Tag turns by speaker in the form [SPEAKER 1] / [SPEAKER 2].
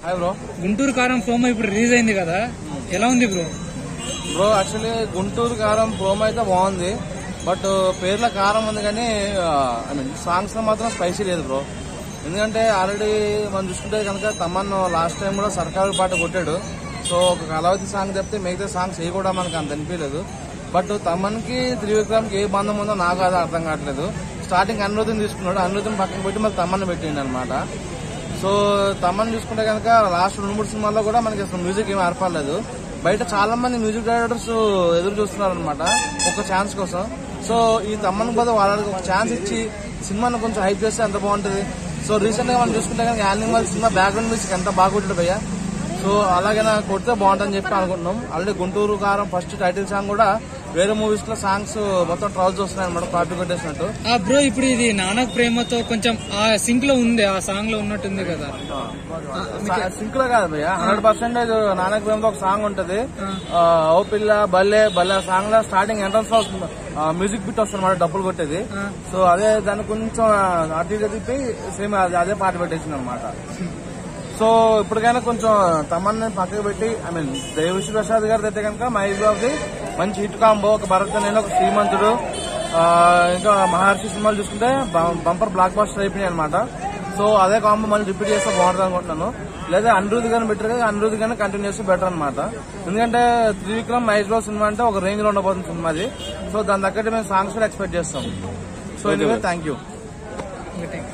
[SPEAKER 1] Hi bro
[SPEAKER 2] Guntur కారం promo ఇప్పుడు release అయింది కదా ఎలా ఉంది బ్రో
[SPEAKER 1] బ్రో యాక్చువల్లీ గుంటూరు కారం ప్రోమో అయితే బాగుంది బట్ పేర్ల కారం ఉంది కానీ ఐ మీన్ సాంగ్స్ లో మాత్రం స్పైసీ లేదు బ్రో ఎందుకంటే ఆల్రెడీ మనం చూసుకుంటే కనుక తమన్ లాస్ట్ టైం కూడా సర్కారు పాట కొట్టాడు సో ఒక కలవతి సాంగ్ చెప్తే మిగతా సాంగ్స్ ఏ కూడా మనకు అంత అనిపించలేదు బట్ తమన్కి త్రివిక్రమ్కి ఏ బంధం ఉందో నాకు అది అర్థం కావట్లేదు స్టార్టింగ్ అనిరుద్ధిని తీసుకున్నాడు అనిరుద్ధిని పక్కన పెట్టి మళ్ళీ తమన్ పెట్టిండు అనమాట సో తమన్ చూసుకుంటే కనుక లాస్ట్ రెండు మూడు సినిమాల్లో కూడా మనకి అసలు మ్యూజిక్ ఏమి ఏర్పడలేదు బయట చాలా మంది మ్యూజిక్ డైరెక్టర్స్ ఎదురు చూస్తున్నారు అనమాట ఒక ఛాన్స్ కోసం సో ఈ తమ్మన్ కూడా వాళ్ళకి ఒక ఛాన్స్ ఇచ్చి సినిమాను కొంచెం హైప్ చేస్తే ఎంత బాగుంటుంది సో రీసెంట్ గా మనం చూసుకుంటే కనుక యానిమల్ సినిమా బ్యాక్గ్రౌండ్ మ్యూజిక్ ఎంత బాగా కొట్టాడు భయ్య సో అలాగే నాకు కొడితే బాగుంటుందని చెప్పి అనుకుంటున్నాం ఆల్రెడీ గుంటూరు కారం ఫస్ట్ టైటిల్ సాంగ్ కూడా వేరే మూవీస్ లో సాంగ్స్ మొత్తం ట్రౌల్స్ వస్తున్నాయి అనమాట కాపీ కొట్టేసినట్టు
[SPEAKER 2] ఆ బ్రో ఇప్పుడు ఇది నానక్ ప్రేమతో కొంచెం ఆ సింక్ లో ఉంది ఆ సాంగ్ లో ఉన్నట్టుంది కదా
[SPEAKER 1] సింక్ లో కాదు భయ్య హండ్రెడ్ పర్సెంటేజ్ నానక్ ప్రేమతో ఒక సాంగ్ ఉంటది ఆ, ఓ పిల్ల బల్లే బల్లే సాంగ్ లో స్టార్టింగ్ ఎంట్రన్స్ లో మ్యూజిక్ బిట్ వస్తుంది అనమాట డబ్బులు కొట్టేది సో అదే దాన్ని కొంచెం అటు ఇటు తిప్పి సేమ్ అదే పాట పెట్టేసింది అనమాట సో ఇప్పటికైనా కొంచెం తమన్ని పక్కకు పెట్టి ఐ మీన్ దేవిశ్రీ ప్రసాద్ గారి అయితే కనుక మహేష్ బాబుది మంచి హిట్ కాంబో ఒక భరత్ నేను ఒక శ్రీమంతుడు ఆ, ఇంకా మహర్షి సినిమాలు చూసుకుంటే బంపర్ బ్లాక్ బాస్టర్ అయిపోయినాయి అనమాట సో అదే కాంబో మళ్ళీ రిపీట్ చేస్తే బాగుంటుంది అనుకుంటున్నాను లేదా అనిరుద్ధ్ గాని బెటర్ అనిరుద్ధ్ గాని కంటిన్యూ చేస్తే బెటర్ అనమాట ఎందుకంటే త్రివిక్రమ్ మహేష్ బాబు సినిమా అంటే ఒక రేంజ్ లో ఉండబోతుంది సినిమా అది సో దాని తగ్గట్టు మేము సాంగ్స్ కూడా ఎక్స్పెక్ట్ చేస్తాం so anyway thank you
[SPEAKER 2] Okay, thank you.